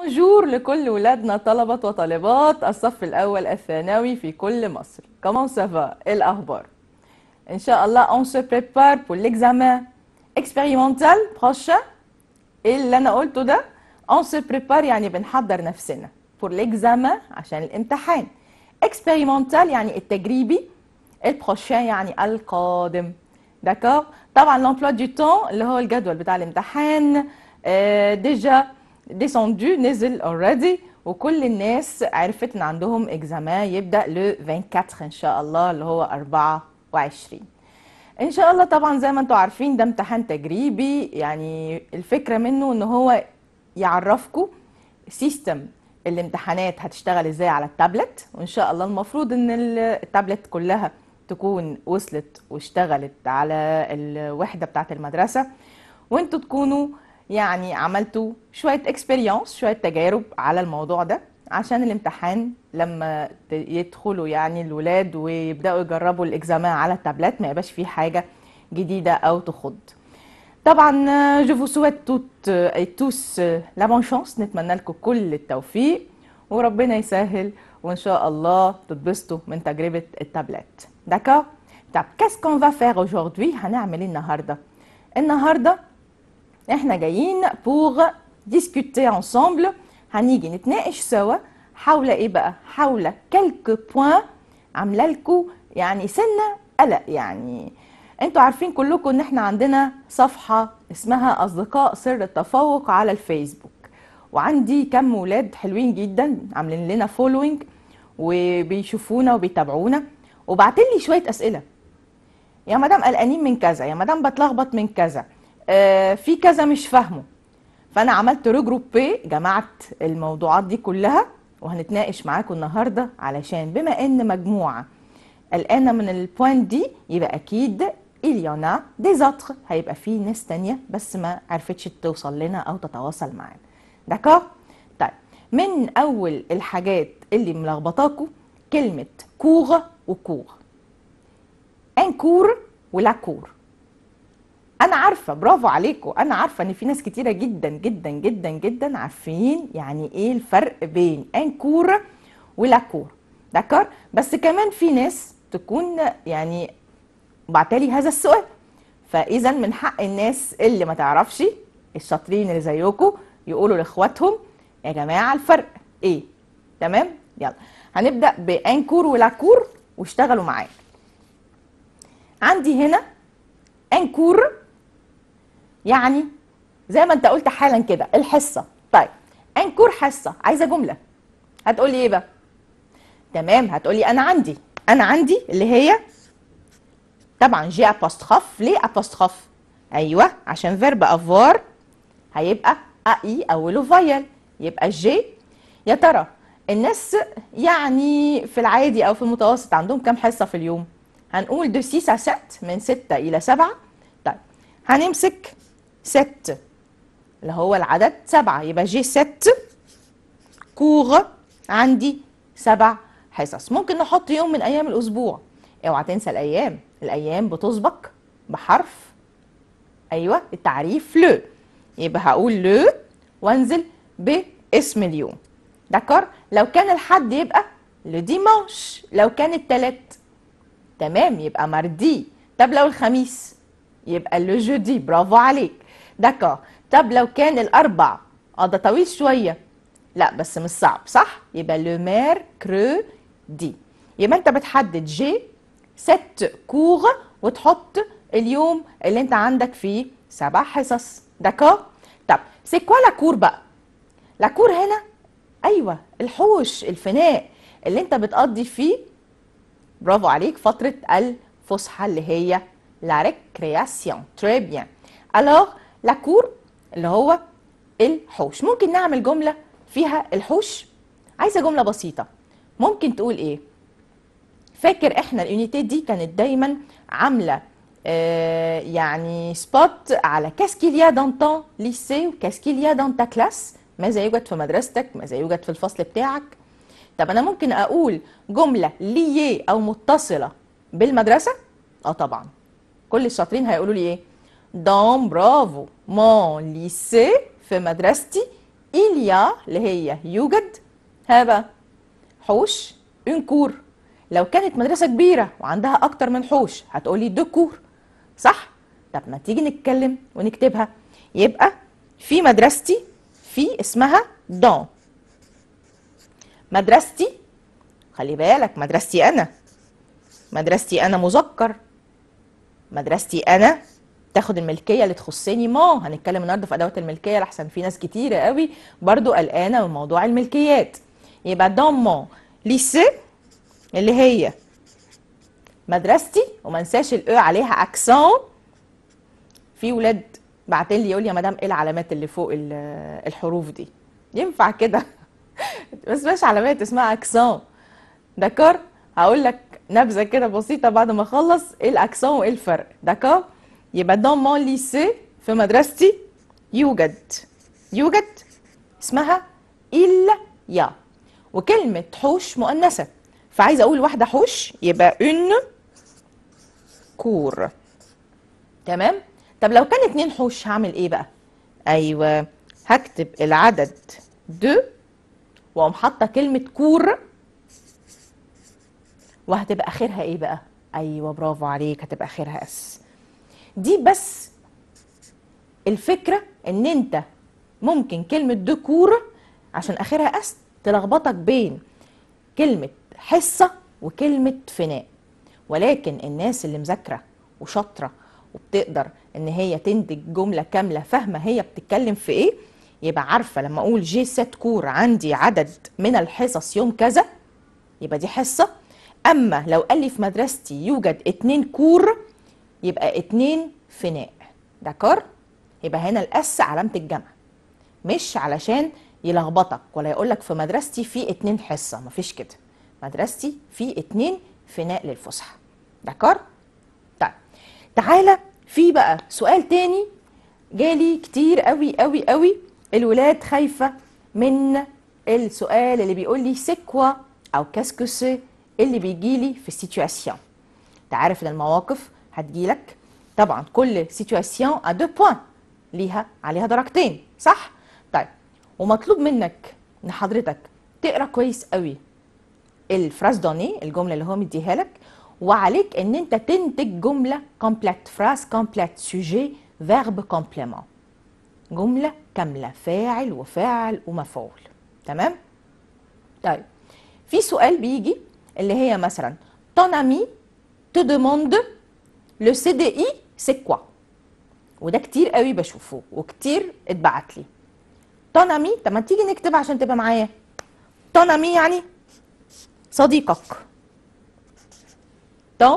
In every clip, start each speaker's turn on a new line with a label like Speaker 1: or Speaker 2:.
Speaker 1: بونجور لكل ولادنا طلبة وطالبات الصف الأول الثانوي في كل مصر كمان سافا إيه الأخبار إن شاء الله on se prépare pour l'examen expérimental prochain إيه اللي أنا قلته ده on se prépare يعني بنحضر نفسنا pour l'examen عشان الامتحان expérimental يعني التجريبي البروشان يعني القادم داكور طبعا l'emploi du temps اللي هو الجدول بتاع الامتحان آه ديجا ديسوندو نزل اوريدي وكل الناس عرفت ان عندهم اكزامان يبدا لو 24 ان شاء الله اللي هو 24 ان شاء الله طبعا زي ما انتم عارفين ده امتحان تجريبي يعني الفكره منه ان هو يعرفكم سيستم الامتحانات هتشتغل ازاي على التابلت وان شاء الله المفروض ان التابلت كلها تكون وصلت واشتغلت على الوحده بتاعت المدرسه وانتوا تكونوا يعني عملتوا شويه اكسبيرينس شويه تجارب على الموضوع ده عشان الامتحان لما يدخلوا يعني الولاد ويبداوا يجربوا الاكزامان على التابلت ما يبقاش فيه حاجه جديده او تخض طبعا جو فو سويت توت اي توس لا بون شانس نتمنى لكم كل التوفيق وربنا يسهل وان شاء الله تتبسطوا من تجربه التابلت داكور طب كاس كون فا فير اaujourd'hui هنعمل ايه النهارده النهارده احنا جايين بوغ ديسكوتي انسامبل هنيجي نتناقش سوا حول ايه بقى حول كلكو بوين عامله لكم يعني سنه قلق يعني انتوا عارفين كلكم ان احنا عندنا صفحه اسمها اصدقاء سر التفوق على الفيسبوك وعندي كم ولاد حلوين جدا عاملين لنا فولوينج وبيشوفونا وبيتابعونا وبعتلي لي شويه اسئله يا مدام قلقانين من كذا يا مدام بتلخبط من كذا آه في كذا مش فاهمه فانا عملت ريجروبي جمعت الموضوعات دي كلها وهنتناقش معاكم النهارده علشان بما ان مجموعه قلقانه من البوينت دي يبقى اكيد اليونا ديزاتر هيبقى في ناس تانية بس ما عرفتش توصل لنا او تتواصل معانا داكور طيب من اول الحاجات اللي ملخبطاكوا كلمه كور وكور ان كور ولا كور انا عارفه برافو عليكم انا عارفه ان في ناس كتيره جدا جدا جدا جدا عارفين يعني ايه الفرق بين ان كور ولا كور داكور بس كمان في ناس تكون يعني بعتلي هذا السؤال فاذا من حق الناس اللي ما تعرفش الشاطرين اللي زيكم يقولوا لاخواتهم يا جماعه الفرق ايه تمام يلا هنبدا بانكور ولاكور واشتغلوا معايا عندي هنا انكور يعني زي ما انت قلت حالا كده الحصه طيب انكور حصه عايزه جمله هتقولي ايه بقى تمام هتقولي انا عندي انا عندي اللي هي طبعا جي ابوستخوف ليه ابوستخوف ايوه عشان فيرب افوار هيبقى اي اوله فايل يبقى جي يا ترى الناس يعني في العادي او في المتوسط عندهم كام حصه في اليوم هنقول دو 6 7 من 6 الى 7 طيب هنمسك 6 اللي هو العدد 7 يبقى جي 6 كور عندي سبع حصص ممكن نحط يوم من ايام الاسبوع اوعى تنسى الايام الايام بتسبق بحرف ايوه التعريف لو يبقى هقول لو وانزل باسم اليوم دكار لو كان الحد يبقى لو ديمانش لو كان التلات تمام يبقى ماردي طب لو الخميس يبقى لو جودي برافو عليك دكار طب لو كان الاربع اه ده طويل شويه لا بس مش صعب صح يبقى لو ميركرودي يبقى انت بتحدد جي ست كور وتحط اليوم اللي انت عندك فيه سبع حصص داكور طب سي كوا لا كور بقى لا كور هنا ايوه الحوش الفناء اللي انت بتقضي فيه برافو عليك فتره الفسحه اللي هي لا ريكرياسيون تري بيان الوغ لا كور اللي هو الحوش ممكن نعمل جمله فيها الحوش عايزه جمله بسيطه ممكن تقول ايه فاكر احنا اليونيتات دي كانت دايما عامله آه يعني سبوت على كاسكيليا دون طون ليسي وكاسكيليا دون تا كلاس ماذا يوجد في مدرستك ماذا يوجد في الفصل بتاعك طب انا ممكن اقول جمله ليه او متصله بالمدرسه اه طبعا كل الشاطرين هيقولوا لي ايه دون برافو مون ليسي في مدرستي il y a اللي هي يوجد ها بقى حوش اون كور لو كانت مدرسة كبيرة وعندها أكتر من حوش هتقولي دو كور صح؟ طب ما تيجي نتكلم ونكتبها يبقى في مدرستي في اسمها دون مدرستي خلي بالك مدرستي أنا مدرستي أنا مذكر مدرستي أنا تاخد الملكيه اللي تخصني ما هنتكلم النهارده في ادوات الملكيه لحسن في ناس كتيره قوي برضو قلقانه من موضوع الملكيات يبقى دون مون ليسي اللي هي مدرستي وما انساش الاو عليها اكسون في ولاد بعتين لي يقول لي يا مدام ايه العلامات اللي فوق ال- الحروف دي ينفع كده ما اسمهاش علامات اسمها اكسون داكور هقول لك نبذه كده بسيطه بعد ما اخلص ايه الاكسون وايه الفرق داكور يبقى دون مون ليسي في مدرستي يوجد يوجد اسمها إلا يا وكلمة حوش مؤنثة فعايزة أقول واحدة حوش يبقى اون كور تمام طب لو كان اتنين حوش هعمل ايه بقى ايوه هكتب العدد دو واقوم حاطه كلمه كور وهتبقى اخرها ايه بقى ايوه برافو عليك هتبقى اخرها اس دي بس الفكره ان انت ممكن كلمه دكور عشان اخرها اس تلخبطك بين كلمه حصه وكلمه فناء ولكن الناس اللي مذاكره وشاطره وبتقدر ان هي تنتج جمله كامله فاهمه هي بتتكلم في ايه يبقى عارفه لما اقول جي ست كور عندي عدد من الحصص يوم كذا يبقى دي حصه اما لو قال لي في مدرستي يوجد اتنين كور يبقى اتنين فناء دكار يبقى هنا الاس علامه الجمع مش علشان يلخبطك ولا يقولك في مدرستي في اتنين حصه مفيش كده مدرستي في اتنين فناء للفسحه دكار طيب تعالى في بقى سؤال تاني جالي كتير قوي قوي قوي الولاد خايفه من السؤال اللي بيقول لي سكوا او كاسكو سي اللي بيجي لي في السيتواسيون تعرف ان المواقف هتجيلك طبعا كل سيتواسيون ا دو بوين ليها عليها درجتين صح طيب ومطلوب منك ان حضرتك تقرا كويس قوي الفراز دوني الجمله اللي هو مديها لك وعليك ان انت تنتج جمله كومبليت فراز كومبليت سوجي فيرب كومبليمون جمله كامله فاعل وفاعل ومفعول تمام طيب في سؤال بيجي اللي هي مثلا ton ami te demande le CDI c'est quoi وده كتير قوي بشوفه وكتير اتبعت لي ton ami طب ما تيجي نكتب عشان تبقى معايا ton ami يعني صديقك ton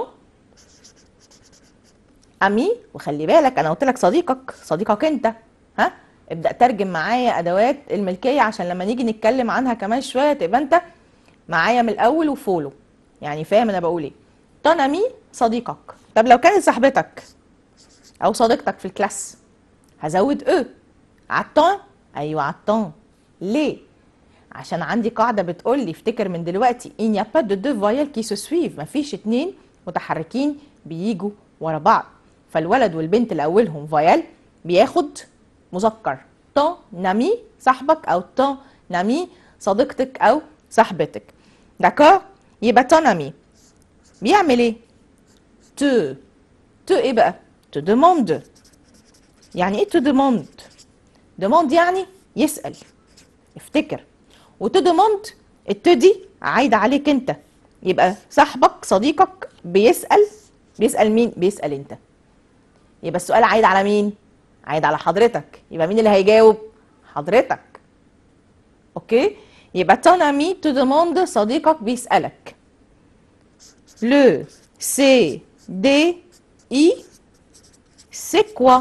Speaker 1: ami وخلي بالك انا قلت لك صديقك صديقك انت ها ابدا ترجم معايا ادوات الملكيه عشان لما نيجي نتكلم عنها كمان شويه تبقى انت معايا من الاول وفولو يعني فاهم انا بقول ايه ton ami صديقك طب لو كانت صاحبتك او صديقتك في الكلاس هزود او عالطون ايوه عالطون ليه عشان عندي قاعده بتقول لي افتكر من دلوقتي il n'y a pas de deux voyelles qui se suivent مفيش اتنين متحركين بيجوا ورا بعض فالولد والبنت اللي اولهم فايل بياخد مذكر طون نامي صاحبك او طون نامي صديقتك او صاحبتك داكور يبقى طون نامي بيعمل ايه تو تو ايه بقى تو demande يعني ايه تو demande demande يعني يسأل افتكر وتو demande التو دي عايدة عليك انت يبقى صاحبك صديقك بيسأل بيسأل مين بيسأل انت يبقى السؤال عايد على مين عايد على حضرتك يبقى مين اللي هيجاوب حضرتك اوكي يبقى ton ami te demande صديقك بيسألك le C D I c'est quoi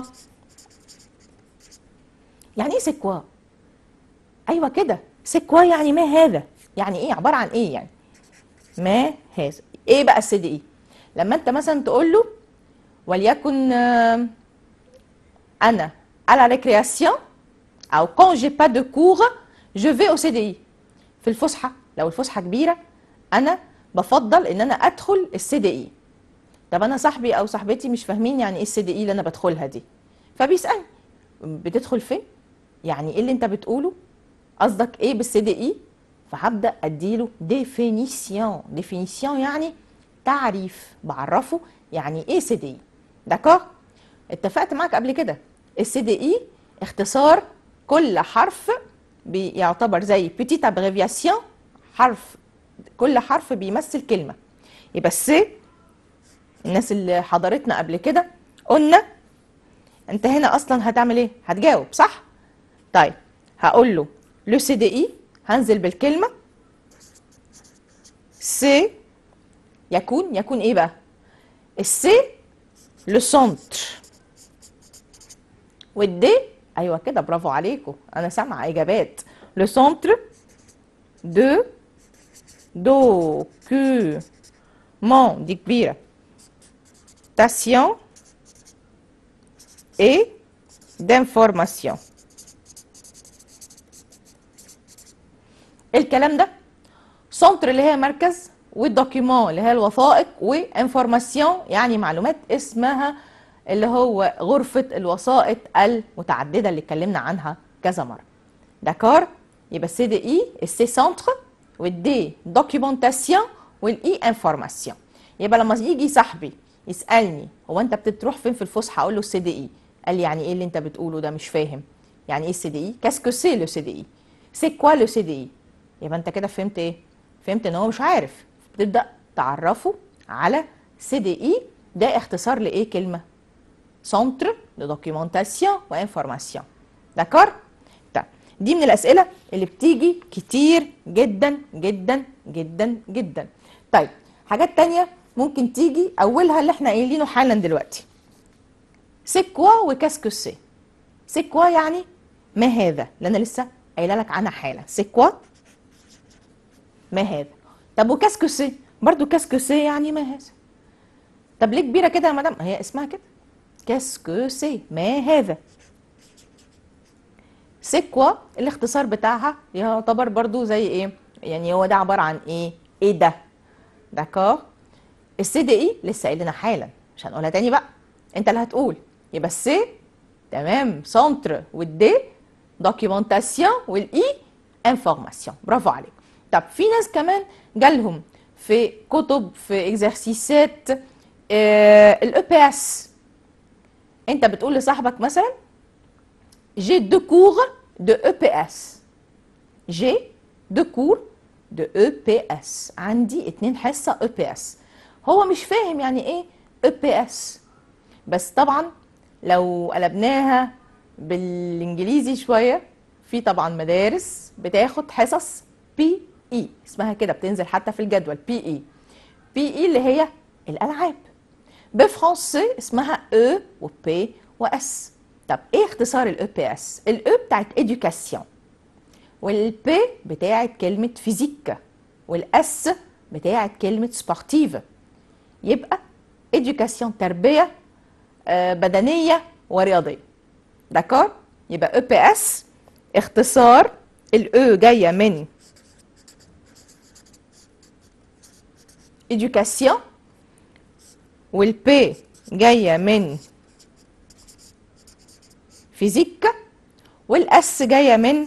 Speaker 1: يعني ايه c'est quoi ايوه كده c'est quoi يعني ما هذا يعني ايه عباره عن ايه يعني ما هذا ايه بقى السي دي اي لما انت مثلا تقول له وليكن آه، انا à la récréation او quand j'ai pas de cours je vais au CDI في الفسحه لو الفسحه كبيره انا بفضل ان انا ادخل السي دي اي طب انا صاحبي او صاحبتي مش فاهمين يعني ايه السي دي اي اللي انا بدخلها دي فبيسالني بتدخل فين يعني ايه اللي انت بتقوله قصدك ايه بالسي دي اي فهبدا اديله ديفينيسيون ديفينيسيون يعني تعريف بعرفه يعني ايه سي دي اي داكور اتفقت معاك قبل كده السي دي اي اختصار كل حرف بيعتبر زي بيتيت ابريفياسيون حرف كل حرف بيمثل كلمه يبقى السي الناس اللي حضرتنا قبل كده قلنا انت هنا اصلا هتعمل ايه هتجاوب صح طيب هقول له لو سي دي اي هنزل بالكلمه سي يكون يكون ايه بقى السي لو سونتر والدي ايوه كده برافو عليكم انا سامعه اجابات لو سونتر دو دوكيومون دي كبيره تاسيون et d'information الكلام ده سنتر اللي هي مركز والدوكيومون اللي هي الوثائق وانفورماسيون يعني معلومات اسمها اللي هو غرفة الوسائط المتعددة اللي اتكلمنا عنها كذا مرة داكور يبقى السي دي اي السي سنتر والدي دوكيومونتاسيون والاي انفورماسيون يبقى لما يجي صاحبي يسالني هو انت بتروح فين في الفسحه اقول له السي دي اي قال لي يعني ايه اللي انت بتقوله ده مش فاهم يعني ايه السي دي اي كاسكو سي لو سي دي اي سي كوا لو سي دي اي يبقى انت كده فهمت ايه فهمت ان هو مش عارف بتبدا تعرفه على سي دي اي ده اختصار لايه كلمه سنتر دو دوكيومونتاسيون وانفورماسيون داكور طيب دي من الاسئله اللي بتيجي كتير جدا جدا جدا جدا طيب حاجات تانية ممكن تيجي اولها اللي احنا قايلينه حالا دلوقتي سي كوا وكاسكو سي سي كوا يعني ما هذا اللي انا لسه قايله لك عنها حالا سي كوا ما هذا طب وكاسكو سي برضو كاسكو سي يعني ما هذا طب ليه كبيره كده يا مدام هي اسمها كده كاسكو سي ما هذا سي كوا الاختصار بتاعها يعتبر برضو زي ايه يعني هو ده عباره عن ايه ايه ده داكور السي دي اي لسه قايلنا حالا مش هنقولها تاني بقى انت اللي هتقول يبقى السي تمام سنتر والدي دوكيومونتاسيون والاي انفورماسيون برافو عليك طب في ناس كمان جالهم في كتب في اكزرسيسات الاي بي اس انت بتقول لصاحبك مثلا جي دو كور دو اي بي اس جي دو كور دو اي بي اس عندي اتنين حصه اي بي اس هو مش فاهم يعني ايه اي بي اس بس طبعا لو قلبناها بالانجليزي شويه في طبعا مدارس بتاخد حصص بي اي اسمها كده بتنزل حتى في الجدول بي اي بي اي اللي هي الالعاب بفرنسي اسمها او وبي واس طب ايه اختصار الاو بي اس الاو بتاعت education والبي بتاعت كلمه فيزيك والاس بتاعت كلمه سبورتيف يبقى education تربيه آه، بدنيه ورياضيه داكور يبقى او بي اس اختصار الاو جايه من education والبي جايه من فيزيك والاس جايه من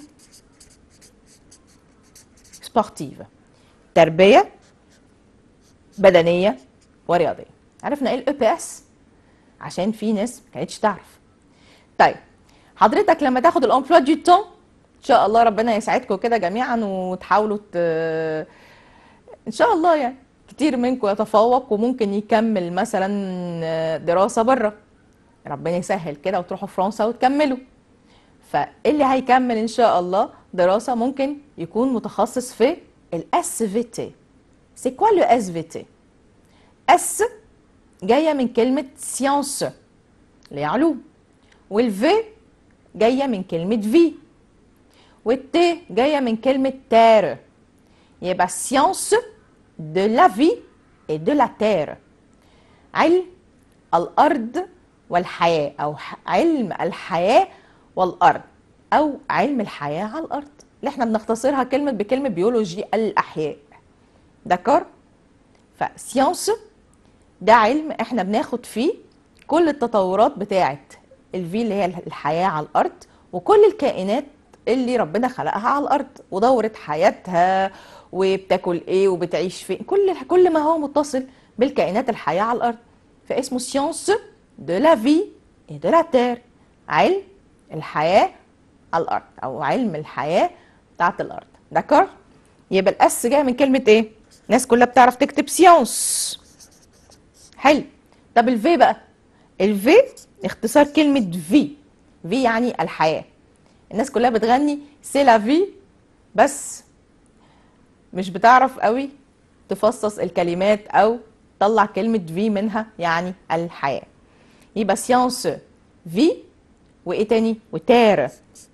Speaker 1: سبورتيف تربيه بدنيه ورياضيه عرفنا ايه الاو بي اس عشان في ناس ما كانتش تعرف طيب حضرتك لما تاخد الامبلوا دي تون ان شاء الله ربنا يسعدكم كده جميعا وتحاولوا ت... ان شاء الله يعني كتير منكم يتفوق وممكن يكمل مثلا دراسه بره ربنا يسهل كده وتروحوا فرنسا وتكملوا فاللي هيكمل ان شاء الله دراسه ممكن يكون متخصص في الاس في تي سي كوا لو اس في تي اس جايه من كلمه سيانس اللي هي علوم والفي جايه من كلمه في والتي جايه من كلمه تير يبقى سيانس de la vie et de la terre علم الأرض والحياة أو ح- علم الحياة والأرض أو علم الحياة على الأرض اللي احنا بنختصرها كلمة بكلمة بيولوجي الأحياء دكار فسيانس ده علم احنا بناخد فيه كل التطورات بتاعة الفي اللي هي الحياة على الأرض وكل الكائنات اللي ربنا خلقها على الارض ودورة حياتها وبتاكل ايه وبتعيش فين كل كل ما هو متصل بالكائنات الحية على الارض فاسمه سيونس دو لا في اي دو لا تير علم الحياة على الارض او علم الحياة بتاعت الارض دكار يبقى الاس جاي من كلمة ايه الناس كلها بتعرف تكتب سيونس حلو طب الفي بقى الفي اختصار كلمة في في يعني الحياة الناس كلها بتغني سي لا في بس مش بتعرف قوي تفصص الكلمات او تطلع كلمة في منها يعني الحياة يبقى سيانس في وايه تاني وتير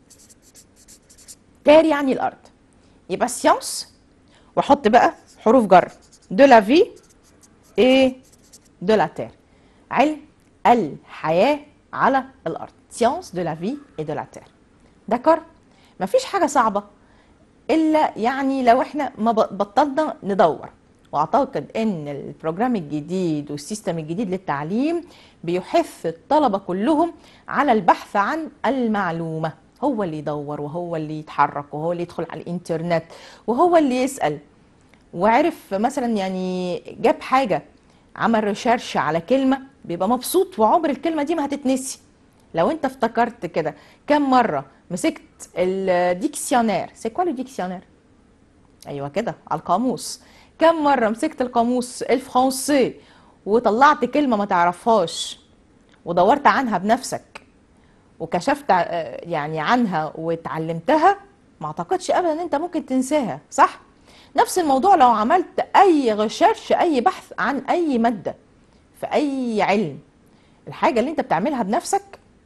Speaker 1: تير يعني الارض يبقى سيانس واحط بقى حروف جر دو لا في ايه دو لا تير علم الحياة على الأرض سيانس دو لا في اي دو لا تير دكار مفيش حاجة صعبة إلا يعني لو احنا ما ب- بطلنا ندور واعتقد ان البروجرام الجديد والسيستم الجديد للتعليم بيحث الطلبة كلهم على البحث عن المعلومة هو اللي يدور وهو اللي يتحرك وهو اللي يدخل على الانترنت وهو اللي يسأل وعرف مثلا يعني جاب حاجة عمل ريسيرش على كلمة بيبقى مبسوط وعمر الكلمة دي ما هتتنسي لو انت افتكرت كده كم مرة مسكت الديكسيونير سي كوا لو ديكسيونير ايوه كده على القاموس كم مرة مسكت القاموس الفرنسي وطلعت كلمة ما تعرفهاش ودورت عنها بنفسك وكشفت ع- يعني عنها واتعلمتها ما اعتقدش ابدا ان انت ممكن تنساها صح نفس الموضوع لو عملت اي ريسيرش اي بحث عن اي ماده في اي علم الحاجه اللي انت بتعملها بنفسك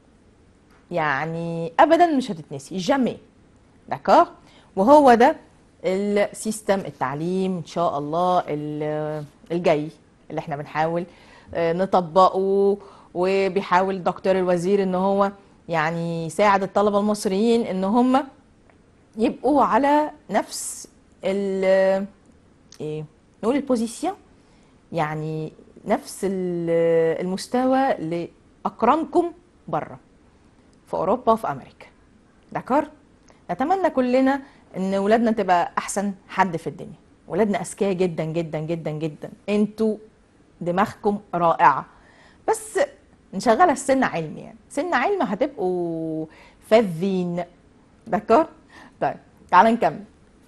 Speaker 1: يعني ابدا مش هتتنسي جامي داكور وهو ده السيستم التعليم ان شاء الله ال- الجاي اللي احنا بنحاول آه، نطبقه وبيحاول دكتور الوزير ان هو يعني يساعد الطلبه المصريين ان هم يبقوا على نفس ال ايه نقول البوزيسيون يعني نفس ال- المستوى لاقرانكم بره في اوروبا وفي امريكا دكار نتمنى كلنا ان ولادنا تبقى احسن حد في الدنيا ولادنا اذكياء جدا جدا جدا جدا انتوا دماغكم رائعه بس نشغلها السن علم يعني سن علم هتبقوا فذين دكار طيب تعالى نكمل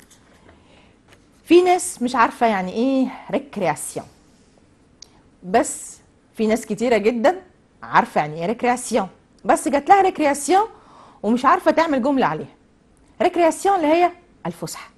Speaker 1: في ناس مش عارفه يعني ايه ريكرياسيون بس في ناس كتيره جدا عارفه يعني ايه ريكرياسيون بس جات لها ريكرياسيون ومش عارفه تعمل جمله عليها ريكرياسيون اللي هي الفسحه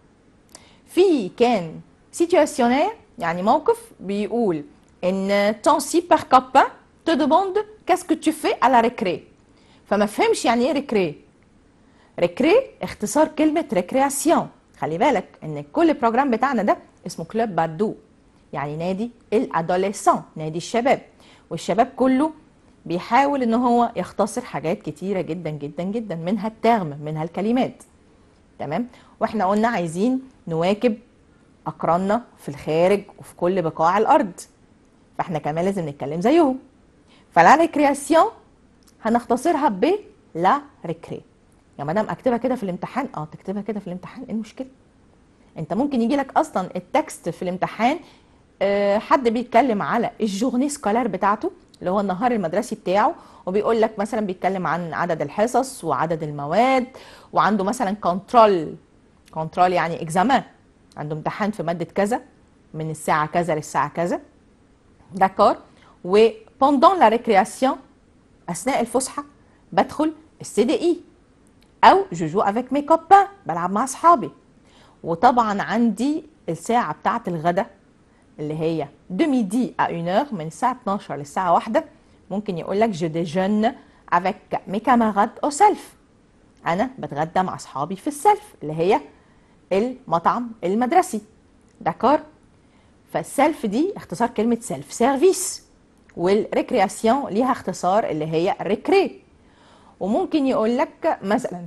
Speaker 1: في كان سيتواسيونير يعني موقف بيقول ان ton super copain te demande qu'est-ce que tu fais à la récré فما فهمش يعني ايه ريكري ريكري اختصار كلمة ريكرياسيون خلي بالك ان كل بروجرام بتاعنا ده اسمه كلوب بادو يعني نادي الادوليسون نادي الشباب والشباب كله بيحاول ان هو يختصر حاجات كتيرة جدا جدا جدا منها الترم منها الكلمات تمام واحنا قلنا عايزين نواكب اقراننا في الخارج وفي كل بقاع الارض فاحنا كمان لازم نتكلم زيهم فلا ريكرياسيون هنختصرها ب لا ريكري يا مدام اكتبها كده في الامتحان اه تكتبها كده في الامتحان ايه المشكله انت ممكن يجي لك اصلا التكست في الامتحان آه، حد بيتكلم على الجورني سكولار بتاعته اللي هو النهار المدرسي بتاعه وبيقول لك مثلا بيتكلم عن عدد الحصص وعدد المواد وعنده مثلا كنترول كنترول يعني اكزامان عنده امتحان في ماده كذا من الساعه كذا للساعه كذا داكور و pendant la récréation اثناء الفسحه بدخل السي دي اي او جو جو افيك مي كوبان بلعب مع اصحابي وطبعا عندي الساعه بتاعه الغداء اللي هي دو ميدي ا 1 heure من الساعه 12 للساعه 1 ممكن يقول لك جو ديجون افيك مي كاماراد او سيلف انا بتغدى مع اصحابي في السيلف اللي هي المطعم المدرسي داكور فالسيلف دي اختصار كلمه سيلف سيرفيس والريكرياسيون ليها اختصار اللي هي ريكري وممكن يقول لك مثلا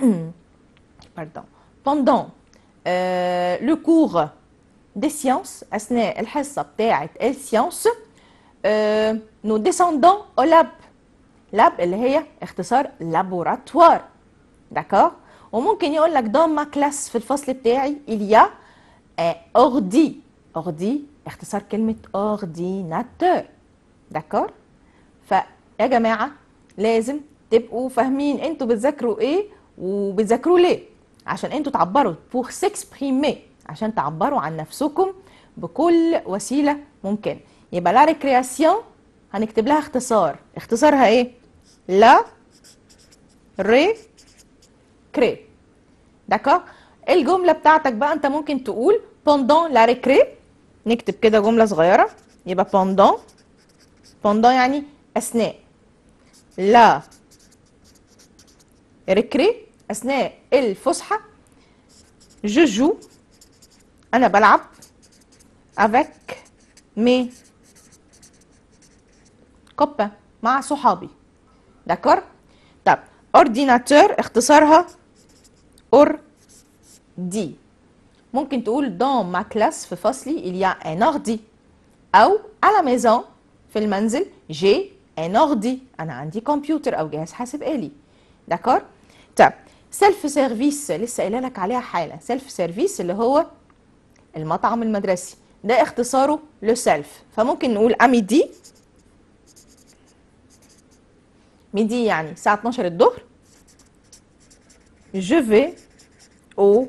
Speaker 1: pardon pendant euh, le cours des sciences اثناء الحصه بتاعه السيانس euh, nous descendons au lab lab اللي هي اختصار لابوراتوار داكور وممكن يقول لك dans ma classe في الفصل بتاعي il y a un ordi ordi اختصار كلمة ordinateur داكور فيا جماعة لازم تبقوا فاهمين انتوا بتذاكروا ايه وبتذاكروا ليه عشان انتوا تعبروا pour s'exprimer عشان تعبروا عن نفسكم بكل وسيلة ممكنة يبقى لا ريكرياسيون هنكتب لها اختصار اختصارها ايه لا ري كري داكور الجملة بتاعتك بقى انت ممكن تقول pendant la récré نكتب كده جملة صغيرة يبقى pendant pendant يعني أثناء لا ريكري أثناء الفسحة je joue أنا بلعب avec mes copains مع صحابي داكور طب ordinateur اختصارها اور دي ممكن تقول dans ma classe في فصلي il y a un ordi أو à la maison في المنزل j'ai un ordi أنا عندي كمبيوتر أو جهاز حاسب آلي داكور طب سيلف سيرفيس لسه قايله لك عليها حالا سيلف سيرفيس اللي هو المطعم المدرسي ده اختصاره لو سيلف فممكن نقول اميدي ميدي يعني الساعة 12 الظهر je vais au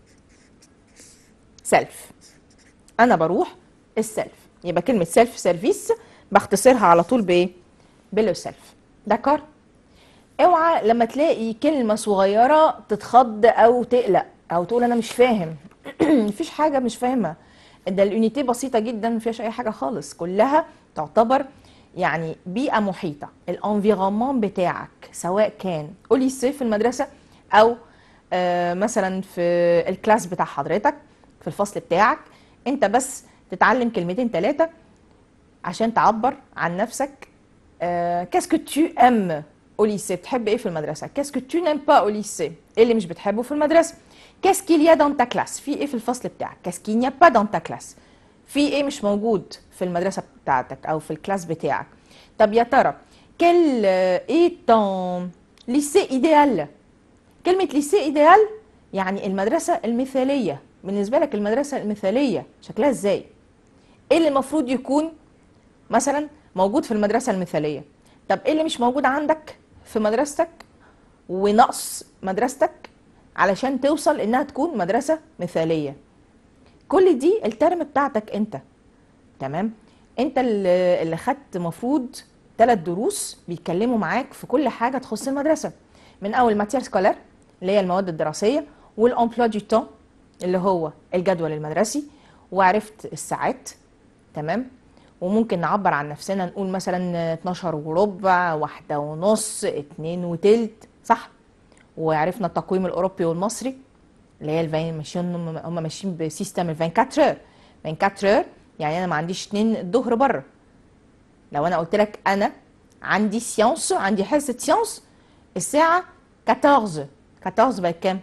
Speaker 1: سيلف انا بروح السيلف يبقى كلمة سيلف سيرفيس بختصرها على طول بايه بلو سيلف داكور اوعى لما تلاقي كلمة صغيرة تتخض او تقلق او تقول انا مش فاهم مفيش حاجة مش فاهمة ده اليونيتي بسيطة جدا مفيهاش اي حاجة خالص كلها تعتبر يعني بيئة محيطة الانفيرومون بتاعك سواء كان اوليسي في المدرسة او آه مثلا في الكلاس بتاع حضرتك في الفصل بتاعك انت بس تتعلم كلمتين ثلاثة عشان تعبر عن نفسك كاسكو تو ام au lycée بتحب ايه في المدرسه كاسكو تو نيم با au lycée ايه اللي مش بتحبه في المدرسه كاس كيل يا دون تا كلاس في ايه في الفصل بتاعك كاس كيل نيا با دون تا كلاس في ايه مش موجود في المدرسه بتاعتك او في الكلاس بتاعك طب يا ترى كل ايه ton lycée idéal كلمه lycée idéal يعني المدرسه المثاليه بالنسبه لك المدرسه المثاليه شكلها ازاي ايه اللي المفروض يكون مثلا موجود في المدرسه المثاليه طب ايه اللي مش موجود عندك في مدرستك ونقص مدرستك علشان توصل انها تكون مدرسة مثالية كل دي الترم بتاعتك انت تمام انت اللي اللي خدت مفروض ثلاث دروس بيتكلموا معاك في كل حاجة تخص المدرسة من اول ماتير سكولار اللي هي المواد الدراسية والامبلوا دي تون اللي هو الجدول المدرسي وعرفت الساعات تمام وممكن نعبر عن نفسنا نقول مثلا 12 وربع واحدة ونص اتنين وتلت صح وعرفنا التقويم الأوروبي والمصري اللي هي الفين ماشيين هم هم ماشيين بسيستم ال 24 اور 24 اور يعني انا ما عنديش اتنين الظهر بره لو انا قلت لك انا عندي سيانس عندي حصه سيانس الساعه 14 14 بقت كام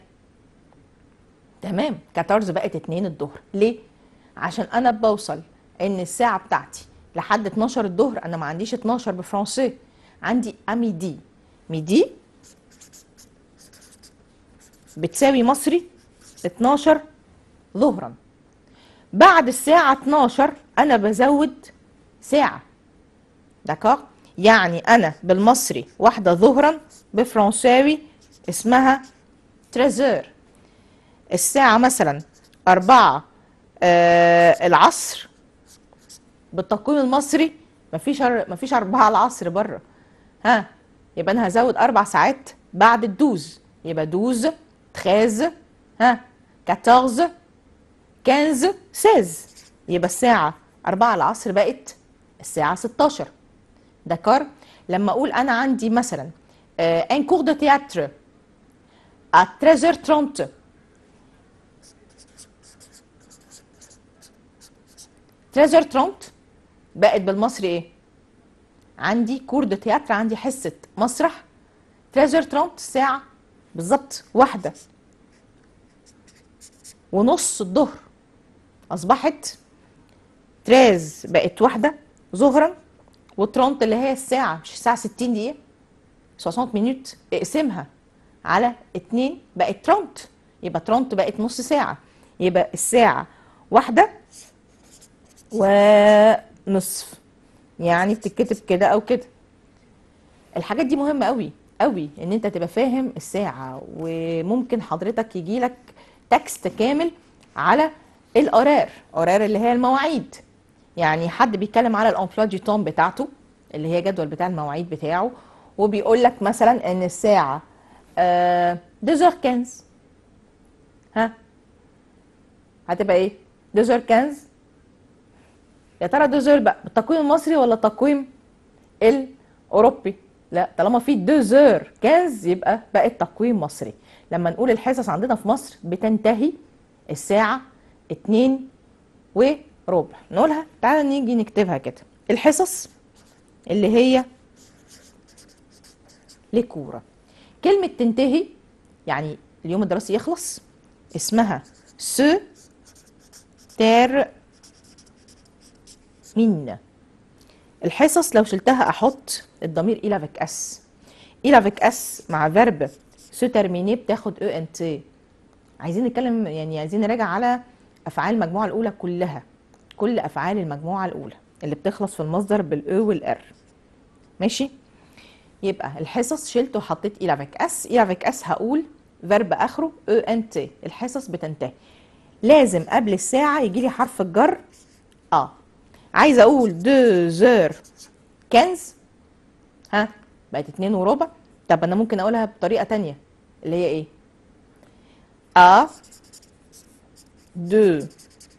Speaker 1: تمام 14 بقت 2 الظهر ليه عشان انا بوصل ان الساعه بتاعتي لحد 12 الظهر انا ما عنديش 12 بفرنسي عندي اميدي ميدي بتساوي مصري 12 ظهرا بعد الساعة 12 أنا بزود ساعة داكوغ يعني أنا بالمصري واحدة ظهرا بفرنساوي اسمها تريزور الساعة مثلا أربعة آه العصر بالتقويم المصري مفيش أر... مفيش أربعة العصر بره ها يبقى أنا هزود أربع ساعات بعد الدوز يبقى دوز تخاز ها 14 15 16 يبقى الساعة 4 العصر بقت الساعة 16 دكار لما أقول أنا عندي مثلا ان كور دو تياتر à 13h30 13h30 بقت بالمصري ايه؟ عندي كور دو تياتر عندي حصة مسرح 13h30 ساعة بالظبط واحدة ونص الظهر أصبحت تراز بقت واحدة ظهرا وترونت اللي هي الساعة مش الساعة 60 دقيقة 60 مينوت اقسمها على 2 بقت 30 يبقى 30 بقت نص ساعة يبقى الساعة واحدة ونصف يعني بتتكتب كده او كده الحاجات دي مهمة قوي قوي ان انت تبقى فاهم الساعة وممكن حضرتك يجيلك تكست كامل على الاورار اورار اللي هي المواعيد يعني حد بيتكلم على الامبلوا دي تون بتاعته اللي هي جدول بتاع المواعيد بتاعه وبيقول لك مثلا ان الساعة آه 2h15 ها هتبقى ايه 2h15 يا ترى 2h بقى بالتقويم المصري ولا التقويم الاوروبي لا طالما في 2h15 يبقى بقت تقويم مصري لما نقول الحصص عندنا في مصر بتنتهي الساعة 2 وربع نقولها تعالى نيجي نكتبها كده الحصص اللي هي لكورة كلمة تنتهي يعني اليوم الدراسي يخلص اسمها س تر مين الحصص لو شلتها احط الضمير الى فيك اس الى فيك اس مع فيرب سو ترميني بتاخد او ان تي عايزين نتكلم يعني عايزين نراجع على افعال المجموعه الاولى كلها كل افعال المجموعه الاولى اللي بتخلص في المصدر بالاو والار ماشي يبقى الحصص شلته وحطيت الى فيك اس الى فيك اس هقول فيرب اخره او ان تي الحصص بتنتهي لازم قبل الساعه يجي لي حرف الجر اه عايزه اقول دو زور كنز ها بقت اتنين وربع طب انا ممكن اقولها بطريقه تانية اللي هي ايه ا دو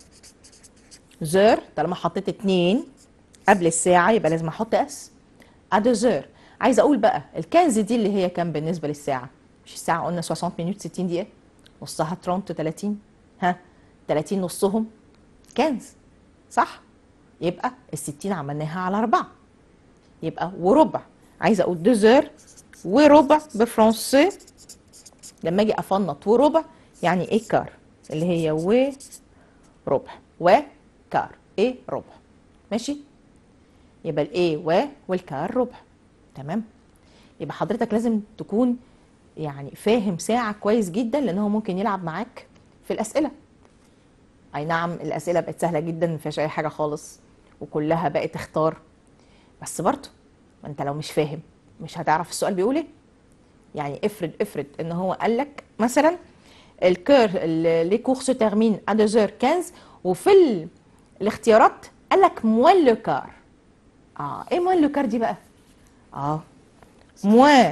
Speaker 1: زور طالما حطيت اتنين قبل الساعه يبقى لازم احط اس ا دو زور عايزه اقول بقى الكنز دي اللي هي كام بالنسبه للساعه مش الساعه قلنا 60 مينوت 60 دقيقه نصها 30 30 ها 30 نصهم كنز صح يبقى ال 60 عملناها على أربعة يبقى وربع عايزة أقول دوزر وربع بفرنسي لما أجي أفنط وربع يعني إيه كار اللي هي و ربع وكار إيه ربع ماشي يبقى الإيه و والكار ربع تمام يبقى حضرتك لازم تكون يعني فاهم ساعة كويس جدا لأن هو ممكن يلعب معاك في الأسئلة أي نعم الأسئلة بقت سهلة جدا مفيهاش أي حاجة خالص وكلها بقت اختار بس برضه ما انت لو مش فاهم مش هتعرف السؤال بيقول ايه يعني افرض افرض ان هو قال لك مثلا الكور لي كور سو تيرمين ا 2 15 وفي ال- الاختيارات قال لك موان لو كار اه ايه موان لو كار دي بقى اه موان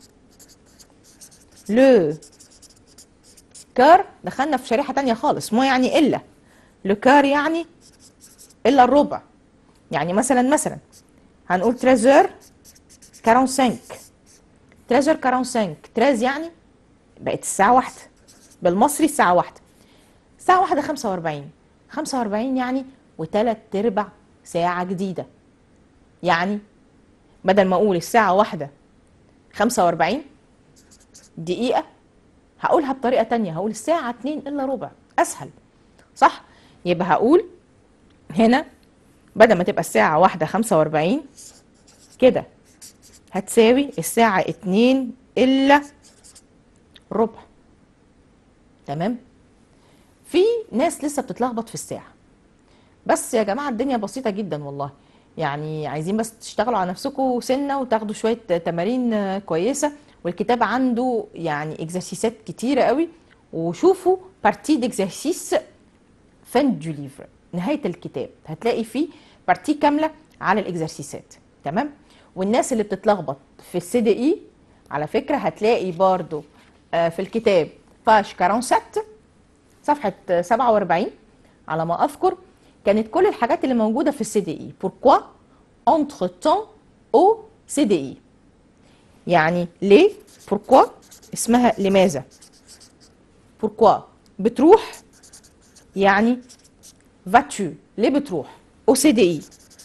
Speaker 1: لو كار دخلنا في شريحه تانية خالص مو يعني الا لو كار يعني الا الربع يعني مثلا مثلا هنقول 13 45 13 45 13 يعني بقت الساعة واحدة بالمصري الساعة واحدة الساعة واحدة 45 45 يعني وتلات ارباع ساعة جديدة يعني بدل ما اقول الساعة واحدة 45 دقيقة هقولها بطريقة تانية هقول الساعة 2 الا ربع اسهل صح يبقى هقول هنا بدل ما تبقى الساعة واحدة خمسة وأربعين كده هتساوي الساعة اتنين إلا ربع تمام في ناس لسه بتتلخبط في الساعة بس يا جماعة الدنيا بسيطة جدا والله يعني عايزين بس تشتغلوا على نفسكم سنة وتاخدوا شوية تمارين آه، كويسة والكتاب عنده يعني اكزرسيسات كتيرة قوي وشوفوا بارتي ديكزرسيس فان دو ليفر نهايه الكتاب هتلاقي فيه بارتي كامله على الاكزرسيسات تمام والناس اللي بتتلخبط في السي دي اي على فكره هتلاقي برضو آه، في الكتاب باش 47 صفحه آه، 47 على ما اذكر كانت كل الحاجات اللي موجوده في السي دي اي بوركوا entre temps او سي دي اي يعني ليه بوركوا اسمها لماذا بوركوا بتروح يعني فاتو ليه بتروح او سي دي اي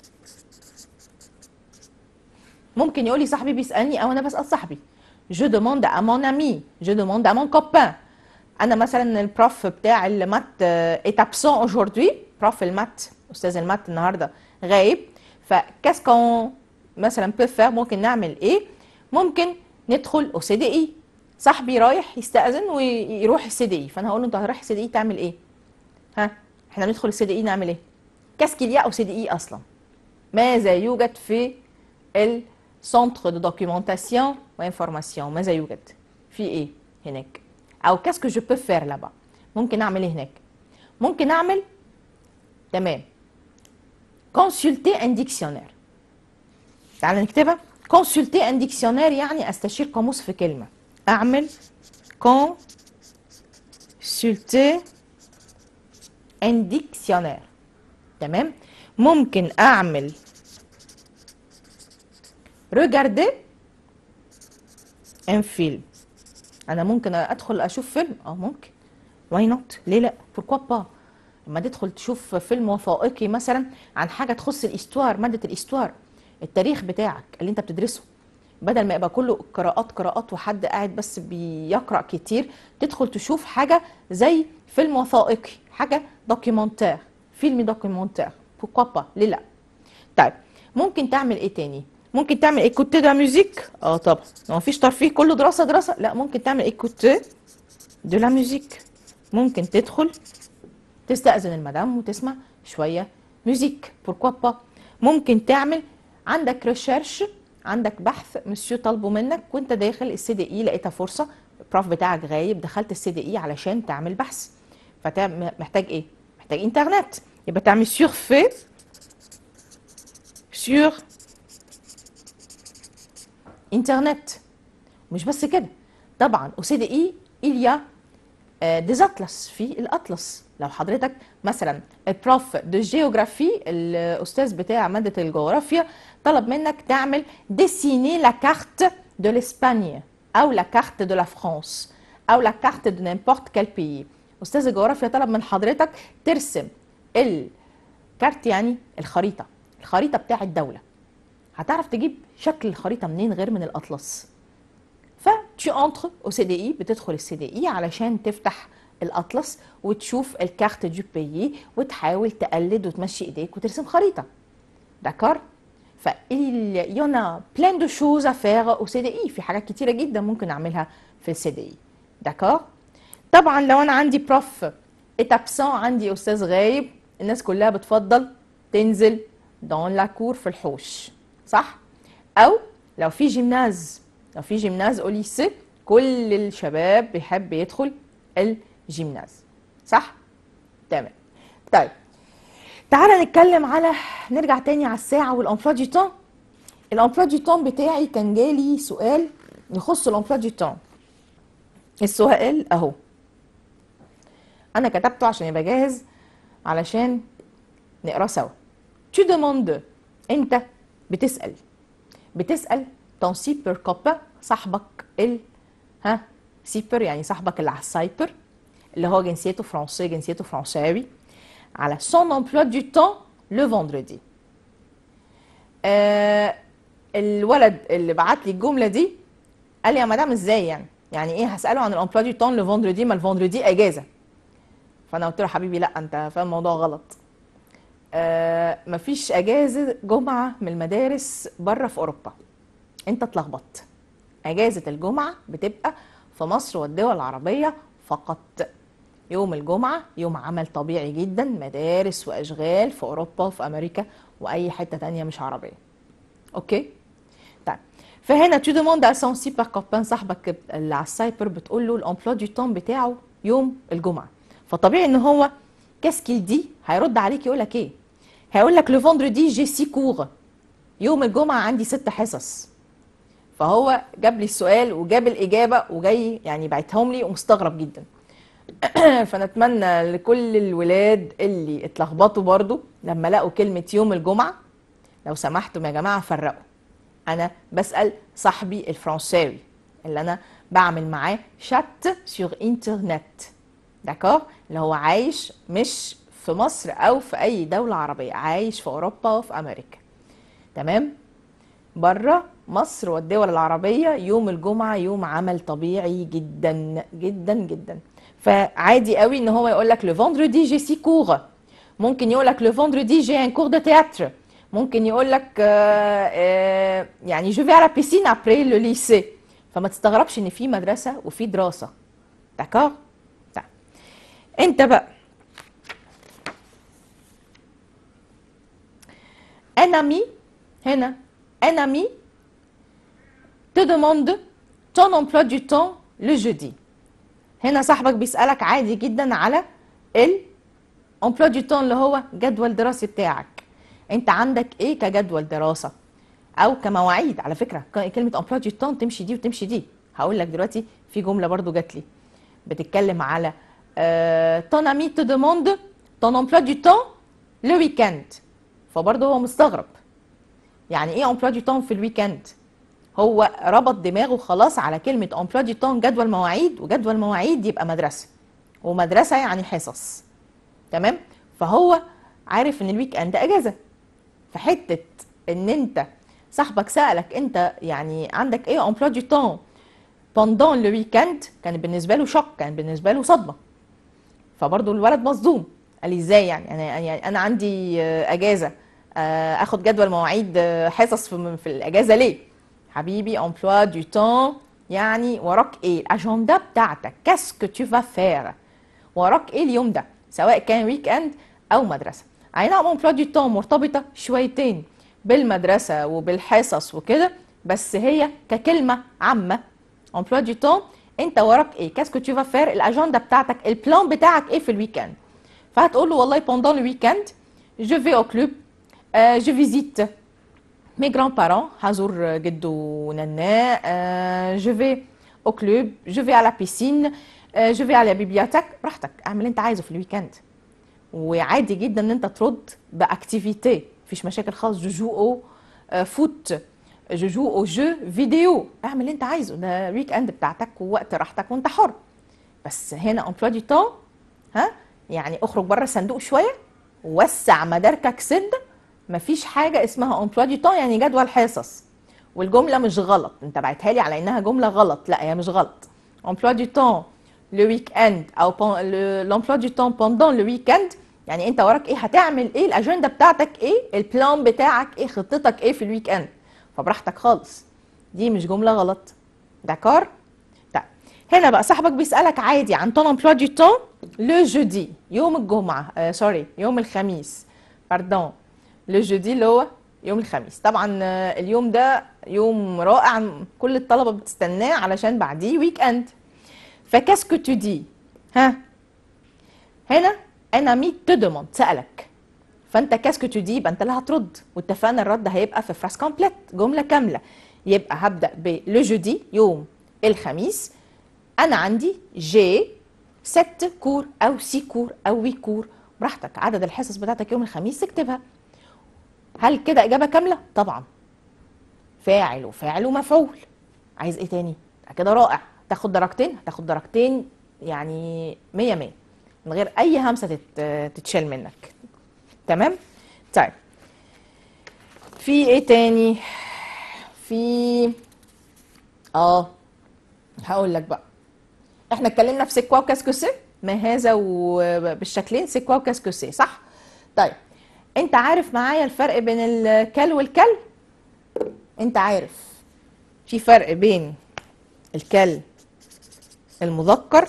Speaker 1: ممكن يقول لي صاحبي بيسالني او انا بسال صاحبي جو دوموند ا مون امي جو دوموند ا مون كوبان انا مثلا البروف بتاع المات ايت ابسون اجوردي بروف المات استاذ المات النهارده غايب فكاس كون مثلا بو فير ممكن نعمل ايه ممكن ندخل او سي دي اي صاحبي رايح يستأذن ويروح السي دي اي فانا هقول له انت رايح السي دي اي تعمل ايه ها احنا بندخل السي دي اي نعمل ايه كاسكيليا او سي دي اي اصلا ماذا يوجد في السنتر دو دوكيومونتاسيون وانفورماسيون ماذا يوجد في ايه هناك او كاسكو جو بو فير لابا ممكن اعمل ايه هناك ممكن اعمل تمام consulter un dictionnaire تعال نكتبها consulter un dictionnaire يعني استشير قاموس في كلمة اعمل consulter un dictionnaire تمام ممكن اعمل regarder un film انا ممكن ادخل اشوف فيلم اه ممكن واي نوت ليه لا بوركوا با لما تدخل تشوف فيلم وثائقي مثلا عن حاجه تخص الاستوار ماده الاستوار التاريخ بتاعك اللي انت بتدرسه بدل ما يبقى كله قراءات قراءات وحد قاعد بس بيقرا كتير تدخل تشوف حاجه زي فيلم وثائقي حاجه دوكيومنتير فيلم دوكيومنتير بوركوا با ليه لا طيب ممكن تعمل ايه تاني ممكن تعمل ايكوتي دو ميوزيك اه طبعا ما مفيش ترفيه كله دراسه دراسه لا ممكن تعمل ايكوتي دو لا ميوزيك ممكن تدخل تستأذن المدام وتسمع شوية ميوزيك بوركوا با ممكن تعمل عندك ريشيرش عندك بحث مسيو طالبه منك وانت داخل السي دي اي لقيتها فرصه البروف بتاعك غايب دخلت السي دي اي علشان تعمل بحث فمحتاج ايه محتاج انترنت يبقى تعمل سور في سور انترنت مش بس كده طبعا او سي دي اي إليا ديز اطلس في الاطلس لو حضرتك مثلا البروف دو جيوغرافي الاستاذ بتاع ماده الجغرافيا طلب منك تعمل ديسيني لا كارت دو لاسبانيا او لا كارت دو لا فرانس او لا كارت دو نيمبورت كال بيي استاذ الجغرافيا طلب من حضرتك ترسم الكارت يعني الخريطه الخريطه بتاع الدوله هتعرف تجيب شكل الخريطه منين غير من الاطلس فتو انتر او سي دي اي بتدخل السي دي اي علشان تفتح الاطلس وتشوف الكارت دو بيي وتحاول تقلد وتمشي ايديك وترسم خريطه داكور ف il y en a plein de choses à faire au CDI في حاجات كتيره جدا ممكن اعملها في السي دي اي داكور طبعا لو انا عندي بروف اتابسون عندي استاذ غايب الناس كلها بتفضل تنزل دون لا كور في الحوش صح او لو في جيمناز لو في جيمناز او ليسي كل الشباب بيحب يدخل الجيمناز صح تمام طيب تعالى نتكلم على نرجع تاني على الساعه والامبلوا دي تون الامبلوا دي تون بتاعي كان جالي سؤال يخص الامبلوا دي تون السؤال اهو انا كتبته عشان يبقى جاهز علشان نقراه سوا tu demandes انت بتسال بتسال ton سيبر كوبا صاحبك ال ها سيبر يعني صاحبك اللي على السايبر اللي هو جنسيته فرنسي جنسيته فرنساوي على son emploi du temps le vendredi آه الولد اللي بعت لي الجمله دي قال لي يا مدام ازاي يعني يعني ايه هساله عن الامبلوا دي تون لفندردي ما الفندردي اجازه فانا قلت له حبيبي لا انت فاهم الموضوع غلط آه مفيش اجازه جمعه من المدارس بره في اوروبا انت اتلخبطت اجازه الجمعه بتبقى في مصر والدول العربيه فقط يوم الجمعه يوم عمل طبيعي جدا مدارس واشغال في اوروبا وفي امريكا واي حته تانية مش عربيه اوكي طيب فهنا تو دوموند ا سون سيبر كوبان صاحبك اللي على السايبر بتقول له الامبلوا دي تون بتاعه يوم الجمعه فطبيعي ان هو كاسكيل دي هيرد عليك يقول لك ايه هيقول لك لو فوندردي جي سي كور يوم الجمعه عندي ست حصص فهو جاب لي السؤال وجاب الاجابه وجاي يعني بعتهم لي ومستغرب جدا فنتمنى لكل الولاد اللي اتلخبطوا برضو لما لقوا كلمه يوم الجمعه لو سمحتم يا جماعه فرقوا انا بسال صاحبي الفرنساوي اللي انا بعمل معاه شات سور انترنت داكور اللي هو عايش مش في مصر او في اي دوله عربيه عايش في اوروبا وفي امريكا تمام بره مصر والدول العربيه يوم الجمعه يوم عمل طبيعي جدا جدا جدا فعادي قوي ان هو يقول لك لو فوندردي جي سي كور ممكن يقول لك لو فوندردي جي ان كور دو تياتر ممكن يقول لك يعني جو في على بيسين ابري لو ليسي فما تستغربش ان في مدرسه وفي دراسه داكور طيب انت بقى un ami هنا un ami te demande ton emploi du temps le jeudi هنا صاحبك بيسألك عادي جدا على ال emploi du temps اللي هو جدول دراسي بتاعك انت عندك ايه كجدول دراسة او كمواعيد على فكرة ك- كلمة emploi du temps تمشي دي وتمشي دي هقول لك دلوقتي في جملة برضو جات لي بتتكلم على آه ton ami te demande ton emploi du temps le week-end فبرضه هو مستغرب يعني ايه emploi du temps في الويكند هو ربط دماغه خلاص على كلمة emploi du temps جدول مواعيد وجدول مواعيد يبقى مدرسة ومدرسة يعني حصص تمام فهو عارف ان الويك اند اجازة فحتة ان انت صاحبك سألك انت يعني عندك ايه emploi du temps pendant le weekend كان بالنسبة له شوك كان بالنسبة له صدمة فبرضه الولد مصدوم قال لي ازاي يعني انا يعني انا عندي آه، اجازه آه، اخد جدول مواعيد آه، حصص في, في الاجازه ليه حبيبي امبلوا دو تون يعني وراك ايه الاجنده بتاعتك كاسكو تو فا فير وراك ايه اليوم ده سواء كان ويك اند او مدرسه اي نعم امبلوا دو تون مرتبطه شويتين بالمدرسه وبالحصص وكده بس هي ككلمه عامه امبلوا دو تون انت وراك ايه كاسكو تو فا فير الاجنده بتاعتك البلان بتاعك ايه في الويكند فهتقول له والله pendant le week-end je vais au club euh, je visite mes grands-parents هزور جدو ونناه euh, je vais au club je vais à la piscine euh, je vais à la bibliothèque براحتك اعمل اللي انت عايزه في الويكند وعادي جدا ان انت ترد باكتيفيتي مفيش مشاكل خالص جو جو او آه، فوت جو جو او جو فيديو اعمل اللي انت عايزه ده ويك اند بتاعتك ووقت راحتك وانت حر بس هنا امبلوا دي تون ها يعني اخرج بره الصندوق شويه وسع مداركك سد مفيش حاجه اسمها امبلوا دي تون يعني جدول حصص والجمله مش غلط انت بعتها لي على انها جمله غلط لا هي مش غلط emploi du temps le week-end او pen- le- l'emploi du temps pendant le week-end يعني انت وراك ايه هتعمل ايه الاجنده بتاعتك ايه البلان بتاعك ايه خطتك ايه في الويك اند فبراحتك خالص دي مش جمله غلط داكور طيب هنا بقى صاحبك بيسالك عادي عن ton emploi du temps le jeudi يوم الجمعه آه سوري يوم الخميس باردون لو جودي اللي هو يوم الخميس طبعا آه، اليوم ده يوم رائع كل الطلبه بتستناه علشان بعديه ويك اند فكاسكو تو دي ها هنا انا مي تو دوموند سالك فانت كاسكو تو دي يبقى انت اللي هترد واتفقنا الرد هيبقى في فراس كومبليت جمله كامله يبقى هبدا بلو جودي يوم الخميس انا عندي جي ست كور او سي كور او وي كور براحتك عدد الحصص بتاعتك يوم الخميس اكتبها هل كده اجابه كامله طبعا فاعل وفاعل ومفعول عايز ايه تاني ده كده رائع تاخد درجتين هتاخد درجتين يعني مية مية من غير اي همسه تت... تتشال منك تمام طيب في ايه تاني في اه هقول لك بقى احنا اتكلمنا في سيكوا وكاسكوسي ما هذا وبالشكلين سيكوا وكاسكوسي صح طيب انت عارف معايا الفرق بين الكل والكل انت عارف في فرق بين الكل المذكر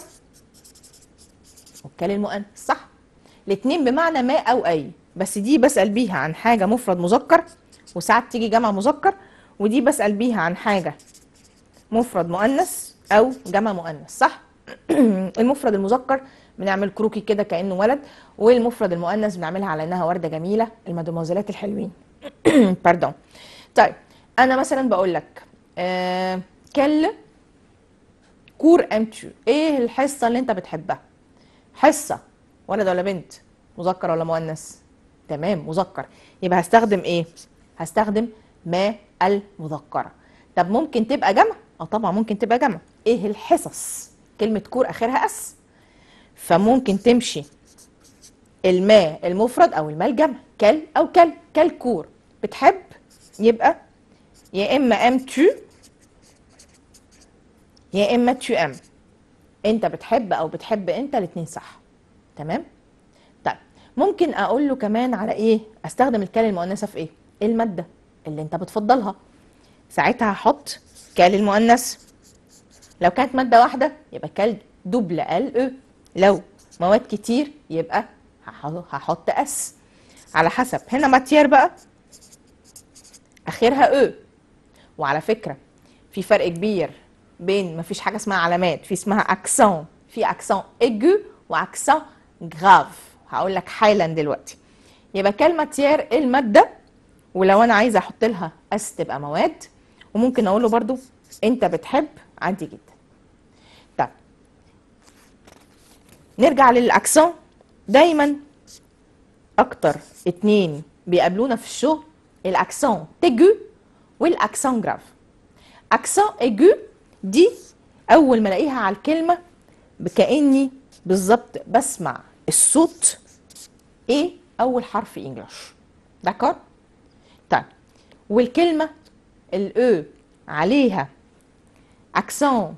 Speaker 1: والكل المؤنث صح الاتنين بمعنى ما او اي بس دي بسأل بيها عن حاجة مفرد مذكر وساعات تيجي جمع مذكر ودي بسأل بيها عن حاجة مفرد مؤنث او جمع مؤنث صح المفرد المذكر بنعمل كروكي كده كانه ولد والمفرد المؤنث بنعملها على انها ورده جميله المدموزلات الحلوين باردون طيب انا مثلا بقول لك آه كل كور امتو ايه الحصه اللي انت بتحبها حصه ولد ولا بنت مذكر ولا مؤنث تمام مذكر يبقى هستخدم ايه هستخدم ما المذكره طب ممكن تبقى جمع اه طبعا ممكن تبقى جمع ايه الحصص كلمه كور اخرها اس فممكن تمشي الماء المفرد او الماء الجمع كل او كل كل كور بتحب يبقى يا اما ام تو يا اما تو ام انت بتحب او بتحب انت الاتنين صح تمام طيب ممكن اقول له كمان على ايه استخدم الكلمه المؤنثه في ايه الماده اللي انت بتفضلها ساعتها هحط كال المؤنث لو كانت مادة واحدة يبقى كال دوبل ال او لو مواد كتير يبقى هح- هحط اس على حسب هنا ماتير بقى اخرها او وعلى فكرة في فرق كبير بين مفيش حاجة اسمها علامات في اسمها اكسون في اكسون ايجو واكسون جراف هقول لك حالا دلوقتي يبقى كالماتير المادة ولو انا عايزة احط لها اس تبقى مواد وممكن اقول له برضو انت بتحب عادي جدا طيب نرجع للاكسون دايما اكتر اتنين بيقابلونا في الشغل الاكسون تيجو والاكسون جراف اكسون ايجو دي اول ما الاقيها على الكلمه كاني بالظبط بسمع الصوت ايه اول حرف انجلش داكور طيب والكلمه الاو عليها اكسون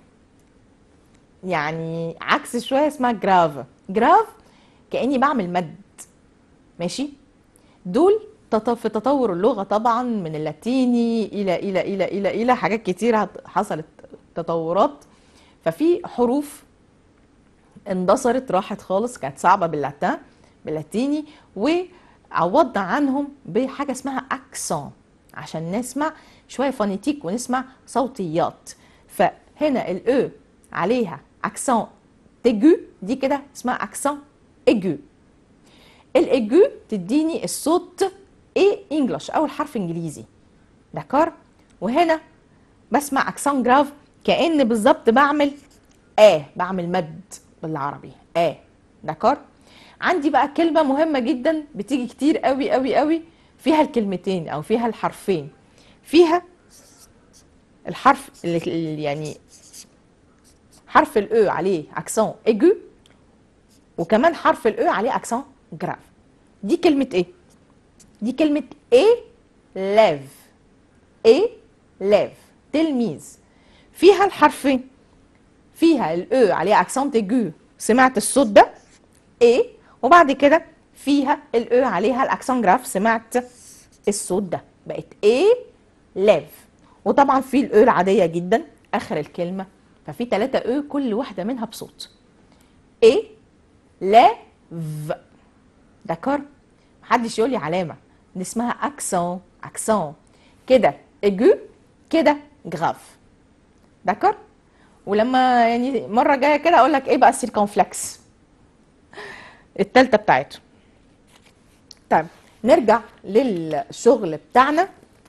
Speaker 1: يعني عكس شويه اسمها جراف جراف كاني بعمل مد ماشي دول تط- في تطور اللغه طبعا من اللاتيني الى الى الى الى الى حاجات كتير هت- حصلت تطورات ففي حروف اندثرت راحت خالص كانت صعبه باللاتين باللاتيني وعوضنا عنهم بحاجه اسمها اكسون عشان نسمع شويه فونيتيك ونسمع صوتيات فهنا الاو عليها اكسون تيجو دي كده اسمها اكسون ايجو الايجو تديني الصوت ايه انجلش اول حرف انجليزي دكار وهنا بسمع اكسون جراف كان بالظبط بعمل اه بعمل مد بالعربي اه دكار عندي بقى كلمه مهمه جدا بتيجي كتير قوي قوي قوي فيها الكلمتين او فيها الحرفين فيها الحرف اللي اللي يعني حرف الاو عليه اكسون ايجو وكمان حرف الاو عليه اكسون جراف دي كلمة ايه؟ دي كلمة ايه ليف ايه ليف تلميذ فيها الحرفين فيها الاو عليه اكسنت ايجو سمعت الصوت ده ايه وبعد كده فيها الاو عليها الاكسنت جراف سمعت الصوت ده بقت ايه ليف وطبعا في الاو العادية جدا اخر الكلمة ففي ثلاثة او كل واحدة منها بصوت ايه لا ف داكور محدش يقول لي علامه دي اسمها اكسون اكسون كده ايجو كده جراف داكور ولما يعني مره جايه كده اقول لك ايه بقى السيركونفلكس التالتة بتاعته طيب نرجع للشغل بتاعنا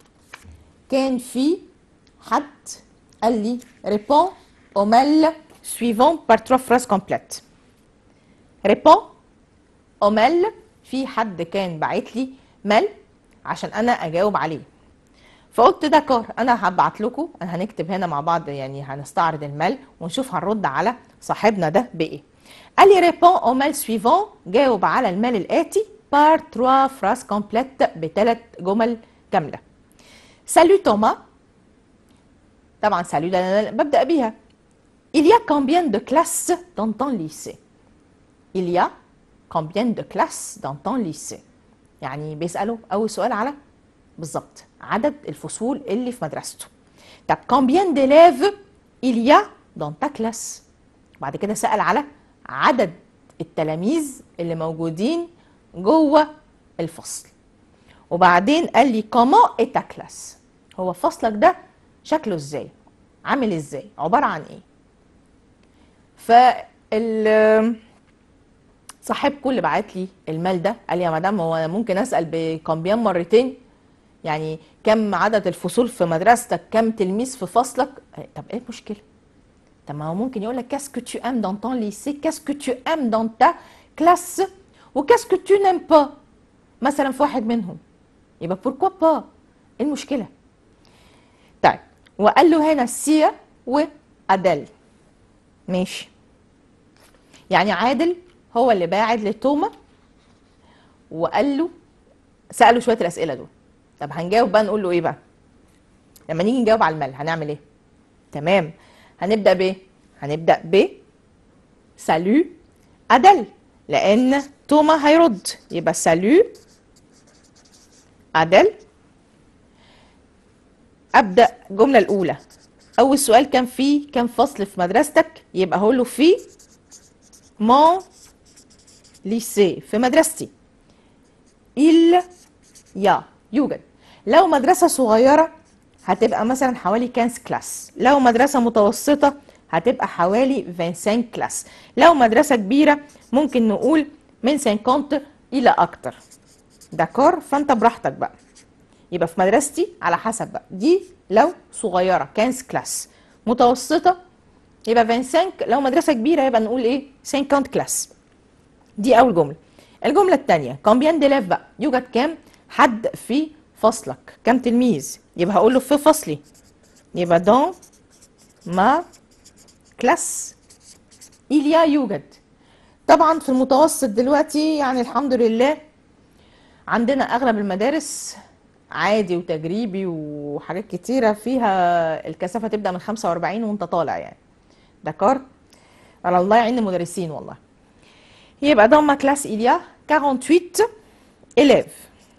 Speaker 1: كان في حد قال لي ريبون au mail suivant par trois phrases complètes ريبون au mail في حد كان باعت لي ميل عشان انا اجاوب عليه فقلت داكور انا هبعت لكم انا هنكتب هنا مع بعض يعني هنستعرض الميل ونشوف هنرد على صاحبنا ده بايه قال لي ريبون او ميل سويفون جاوب على الميل الاتي بار 3 فراس كومبليت بثلاث جمل كامله سالو توما طبعا سالو ده أنا ببدا بيها Il y a combien de classes dans ton lycée Il y a combien de classes dans ton lycée يعني بيسألوا أول سؤال على بالظبط عدد الفصول اللي في مدرسته طب combien d'élèves il y a dans ta classe بعد كده سأل على عدد التلاميذ اللي موجودين جوه الفصل وبعدين قال لي comment est ta classe هو فصلك ده شكله ازاي عامل ازاي عبارة عن ايه فال صاحبكم اللي بعت لي المال ده قال لي يا مدام هو أنا ممكن اسال بكمبيان مرتين يعني كم عدد الفصول في مدرستك كم تلميذ في فصلك طب ايه المشكله طب ما هو ممكن يقول لك كاسكو tu aimes dans ton lycée qu'est-ce que tu aimes dans ta classe و qu'est-ce que tu n'aimes pas مثلا في واحد منهم يبقى pourquoi pas ايه المشكله طيب وقال له هنا سيا وادل ماشي يعني عادل هو اللي باعت لتوما وقال له سأله شوية الأسئلة دول طب هنجاوب بقى نقول له إيه بقى لما نيجي نجاوب على المال هنعمل إيه تمام هنبدأ بإيه هنبدأ ب سالو أدل لأن توما هيرد يبقى سالو أدل أبدأ الجملة الأولى اول سؤال كان في كام فصل في مدرستك يبقى هقول له في مون ليسي في مدرستي il y a يوجد لو مدرسة صغيرة هتبقى مثلا حوالي 15 كلاس لو مدرسة متوسطة هتبقى حوالي 25 كلاس لو مدرسة كبيرة ممكن نقول من 50 إلى أكتر داكور فأنت براحتك بقى يبقى في مدرستي على حسب بقى دي لو صغيرة 15 كلاس متوسطة يبقى 25 لو مدرسة كبيرة يبقى نقول ايه 50 كلاس دي أول جملة الجملة الثانية كومبيان ديلاف بقى يوجد كام حد في فصلك كام تلميذ يبقى هقول له في فصلي يبقى دون ما كلاس إليا يوجد طبعا في المتوسط دلوقتي يعني الحمد لله عندنا أغلب المدارس عادي وتجريبي وحاجات كتيرة فيها الكثافة تبدأ من 45 وانت طالع يعني دكار على الله يعين المدرسين والله يبقى dans ma classe il y a 48 élèves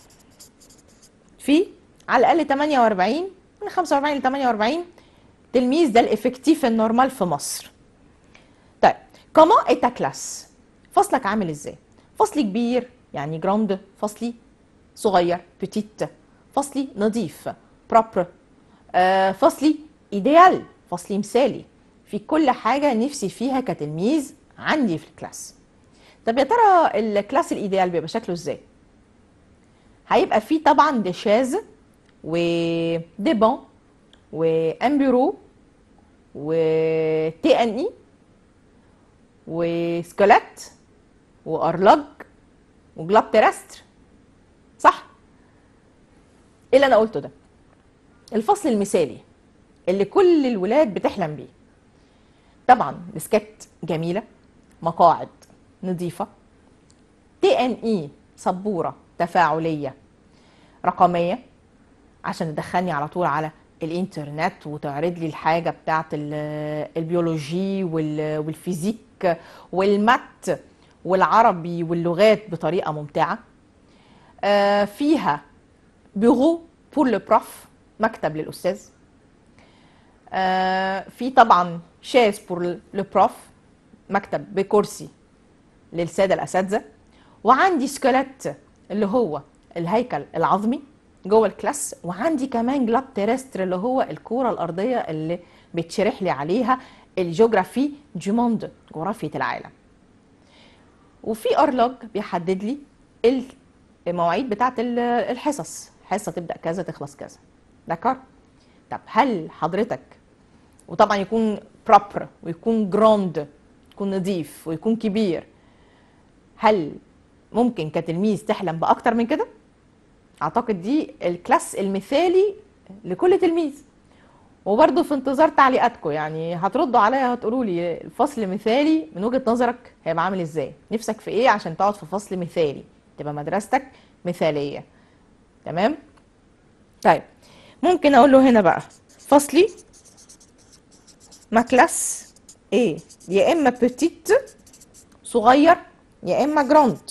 Speaker 1: في على الأقل 48 من 45 ل 48 تلميذ ده الإفكتيف النورمال في مصر طيب comment est ta classe فصلك عامل ازاي فصلي كبير يعني جراند فصلي صغير بتيت فصلي نظيف بروبر آه فصلي ايديال فصلي مثالي في كل حاجة نفسي فيها كتلميذ عندي في الكلاس طب يا ترى الكلاس الايديال بيبقى شكله ازاي هيبقى فيه طبعا دي شاز و دي بون وان بيرو و تي ان اي وسكلات وارلج وجلاب تيرستر صح ايه اللي انا قلته ده الفصل المثالي اللي كل الولاد بتحلم بيه طبعا ديسكات جميله مقاعد نظيفه تي ان اي سبوره تفاعليه رقميه عشان تدخلني على طول على الانترنت وتعرض لي الحاجه بتاعت ال- البيولوجي وال- والفيزيك والمات والعربي واللغات بطريقه ممتعه آه، فيها بيرو بور لو بروف مكتب للاستاذ آه، في طبعا شاز بور لو بروف مكتب بكرسي للساده الاساتذه وعندي سكلات اللي هو الهيكل العظمي جوه الكلاس وعندي كمان جلاب تيرستر اللي هو الكوره الارضيه اللي بتشرح لي عليها الجغرافي دي موند جغرافيه العالم وفي ارلوج بيحدد لي المواعيد بتاعت ال- الحصص حصه تبدا كذا تخلص كذا دكار طب هل حضرتك وطبعا يكون بروبر ويكون جراند يكون نظيف ويكون كبير هل ممكن كتلميذ تحلم باكتر من كده اعتقد دي الكلاس المثالي لكل تلميذ وبرضه في انتظار تعليقاتكم يعني هتردوا عليا هتقولوا لي الفصل مثالي من وجهة نظرك هيبقى عامل ازاي نفسك في ايه عشان تقعد في فصل مثالي تبقى مدرستك مثالية تمام طيب ممكن اقول له هنا بقى فصلي ما كلاس ايه يا اما بتيت صغير يا اما جراند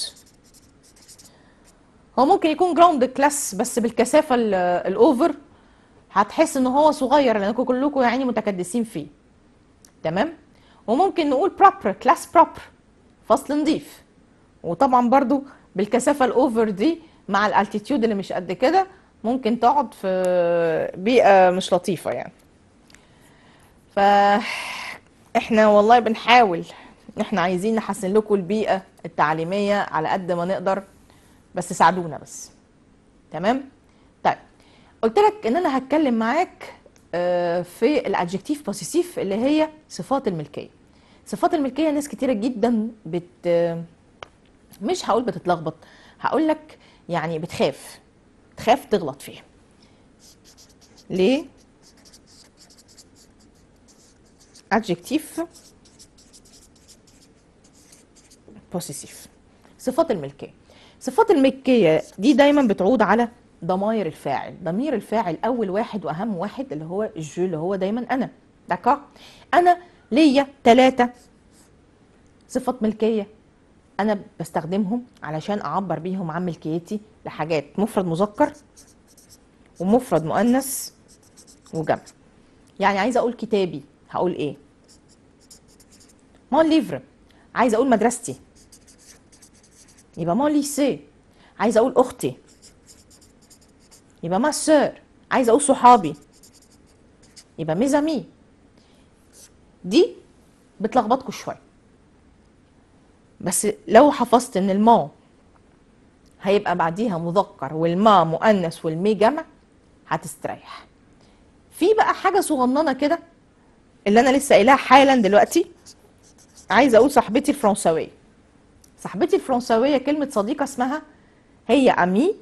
Speaker 1: هو ممكن يكون جراوند كلاس بس بالكثافه ال- الاوفر هتحس ان هو صغير لانكم كلكم يعني متكدسين فيه تمام وممكن نقول بروبر كلاس بروبر فصل نظيف وطبعا برضو بالكثافه الاوفر دي مع الالتيتيود اللي مش قد كده ممكن تقعد في بيئه مش لطيفه يعني ف احنا والله بنحاول احنا عايزين نحسن لكم البيئه التعليميه على قد ما نقدر بس ساعدونا بس تمام طيب قلت لك ان انا هتكلم معاك آه، في الادجكتيف بوسيسيف اللي هي صفات الملكيه صفات الملكيه ناس كتيره جدا بت مش هقول بتتلخبط هقول لك يعني بتخاف تخاف تغلط فيها ليه adjectif possessive صفات الملكية صفات الملكية دي دايما بتعود على ضمائر الفاعل ضمير الفاعل أول واحد وأهم واحد اللي هو جو اللي هو دايما أنا دكا أنا ليا ثلاثة صفات ملكية أنا بستخدمهم علشان أعبر بيهم عن ملكيتي لحاجات مفرد مذكر ومفرد مؤنث وجمع يعني عايزه اقول كتابي هقول ايه مون ليفر عايزه اقول مدرستي يبقى مون ليسي عايزه اقول اختي يبقى ما سور عايزه اقول صحابي يبقى ميزامي دي بتلخبطكوا شويه بس لو حفظت ان الما هيبقى بعديها مذكر والما مؤنث والمي جمع هتستريح في بقى حاجه صغننه كده اللي انا لسه قايلها حالا دلوقتي عايزه اقول صاحبتي الفرنساويه صاحبتي الفرنساويه كلمه صديقه اسمها هي امي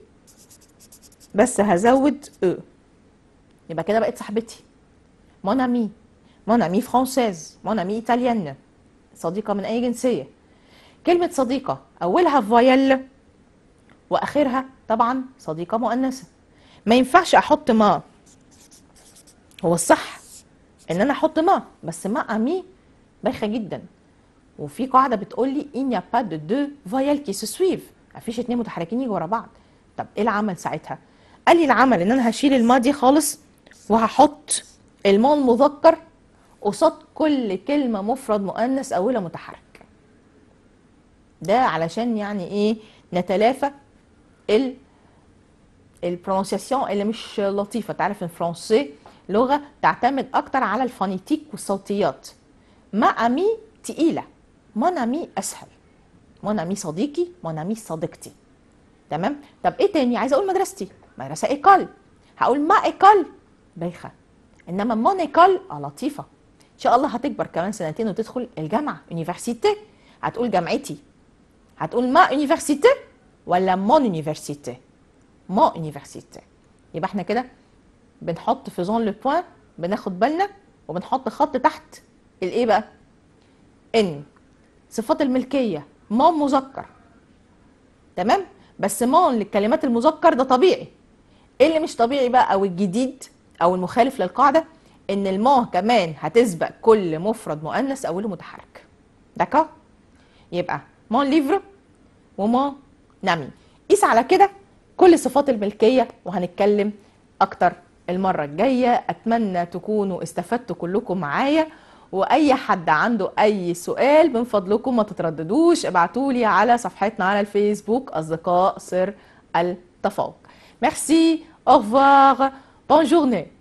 Speaker 1: بس هزود او يبقى كده بقت صاحبتي مون امي مون امي فرانسيز مون امي ايطاليان صديقه من اي جنسيه كلمه صديقه اولها فويل واخرها طبعا صديقه مؤنثه ما ينفعش احط ما هو الصح ان انا احط ما بس ما امي بايخه جدا وفي قاعده بتقول لي ان يا با دو دو فويل كي سو سويف مفيش اتنين متحركين يجوا ورا بعض طب ايه العمل ساعتها قال لي العمل ان انا هشيل الماضي خالص وهحط الماء المذكر قصاد كل كلمه مفرد مؤنث اولها متحرك ده علشان يعني ايه نتلافى ال البرونسياسيون اللي مش لطيفه تعرف الفرنسي لغه تعتمد اكتر على الفونيتيك والصوتيات ما امي تقيله مون امي اسهل مون امي صديقي مون امي صديقتي تمام طب ايه تاني عايزه اقول مدرستي مدرسه ايكول هقول ما ايكول بايخه انما مون ايكول اه لطيفه ان شاء الله هتكبر كمان سنتين وتدخل الجامعه يونيفرسيتي هتقول جامعتي هتقول ما يونيفرسيتي ولا مون يونيفرسيتي ما يونيفرسيتي يبقى احنا كده بنحط في زون لو بوين بناخد بالنا وبنحط خط تحت الايه بقى ان صفات الملكيه ما مذكر تمام بس ما للكلمات المذكر ده طبيعي ايه اللي مش طبيعي بقى او الجديد او المخالف للقاعده ان الما كمان هتسبق كل مفرد مؤنث اوله متحرك داكا يبقى مون ليفر وما نامي قيس على كده كل صفات الملكيه وهنتكلم اكتر المره الجايه اتمنى تكونوا استفدتوا كلكم معايا واي حد عنده اي سؤال من فضلكم ما تترددوش ابعتوا لي على صفحتنا على الفيسبوك اصدقاء سر التفوق ميرسي au revoir bonne journée